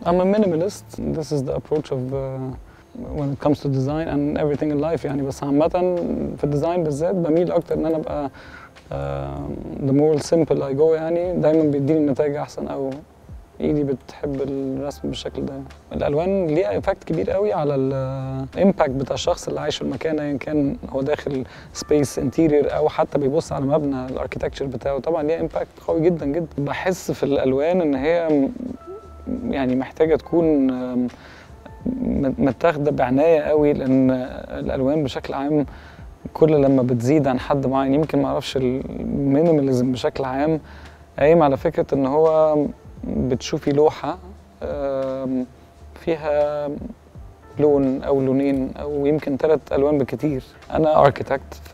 I'm a minimalist. This is the approach of uh, when it comes to design and everything in life يعني بس عامة في الديزاين بالذات بميل أكتر إن أنا أبقى uh, the more simple I go يعني دايما بيديني نتائج أحسن أو ايدي بتحب الرسم بالشكل ده الالوان ليها ايفكت كبير قوي على الامباكت بتاع الشخص اللي عايش في المكان ايا كان هو داخل سبيس انتيرير او حتى بيبص على مبنى الاركيتكتشر بتاعه طبعا ليها امباكت قوي جدا جدا بحس في الالوان ان هي م- يعني محتاجه تكون آم، م- متاخده بعنايه قوي لان الالوان بشكل عام كل لما بتزيد عن حد معين يمكن ما اعرفش المينيماليزم بشكل عام قايم على فكره ان هو بتشوفي لوحه آم، فيها لون او لونين او يمكن ثلاث الوان بكتير انا اركيتكت ف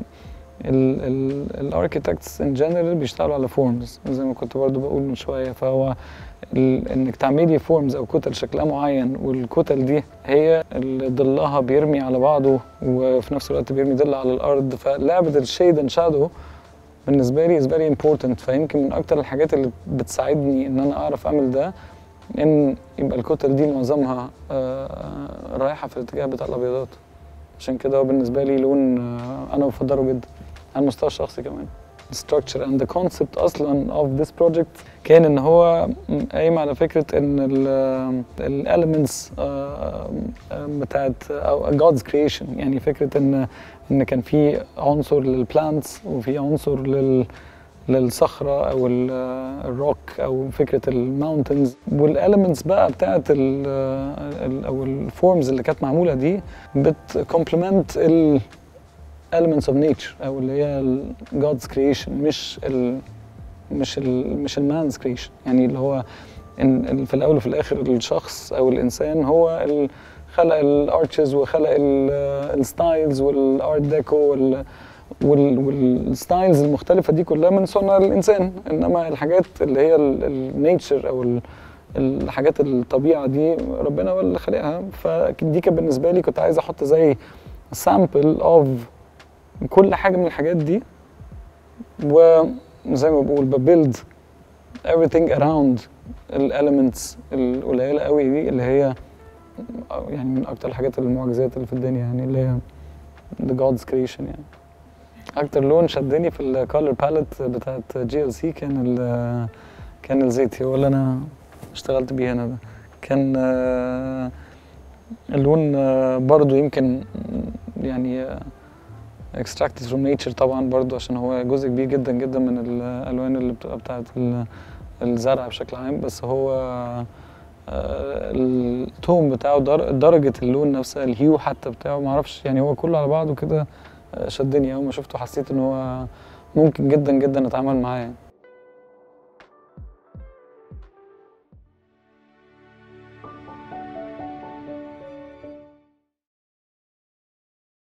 الاركيتكتس ان جنرال بيشتغلوا على فورمز زي ما كنت برضو بقول من شويه فهو ال- انك تعملي فورمز او كتل شكلها معين والكتل دي هي اللي ظلها بيرمي على بعضه وفي نفس الوقت بيرمي ظل على الارض فلعبه الشيد اند شادو بالنسبه لي is very important فيمكن من اكتر الحاجات اللي بتساعدني ان انا اعرف اعمل ده ان يبقى الكتل دي معظمها آه، رايحه في الاتجاه بتاع الابيضات عشان كده هو بالنسبه لي لون آه، انا بفضله جدا على المستوى الشخصي كمان structure and the concept اصلا of this project كان ان هو قايم على فكره ان ال elements آه، آه، بتاعت او God's creation يعني فكره ان ان كان في عنصر للبلانتس وفي عنصر لل للصخره او ال- الروك او فكره الماونتنز والاليمنتس بقى بتاعت ال ال او الفورمز اللي كانت معموله دي بتكومبلمنت ال elements of nature او اللي هي ال God's creation مش ال مش ال مش المان's creation يعني اللي هو إن ال- في الاول وفي الاخر الشخص او الانسان هو ال خلق الارتشز وخلق الستايلز والارت ديكو وال والستايلز المختلفه دي كلها من صنع الانسان انما الحاجات اللي هي النيتشر او ال- الحاجات الطبيعه دي ربنا هو اللي خلقها فدي كانت بالنسبه لي كنت عايز احط زي سامبل اوف كل حاجه من الحاجات دي وزي ما بقول ببيلد everything around الاليمنتس القليله قوي دي اللي هي يعني من اكتر الحاجات المعجزات اللي في الدنيا يعني اللي هي the God's creation يعني اكتر لون شدني في الكالر باليت بتاعت جي ال سي كان ال كان الزيتي هو اللي انا اشتغلت بيه هنا ده كان آه، اللون آه، برضو يمكن يعني extracted from nature طبعا برضو عشان هو جزء كبير جدا جدا من الالوان اللي بتبقى بتاعت ال- الزرع بشكل عام بس هو آه، التون بتاعه در- درجة اللون نفسها الهيو حتى بتاعه معرفش يعني هو كله على بعضه كده آه، شدني أول ما شفته حسيت إن هو ممكن جدا جدا أتعامل معاه يعني.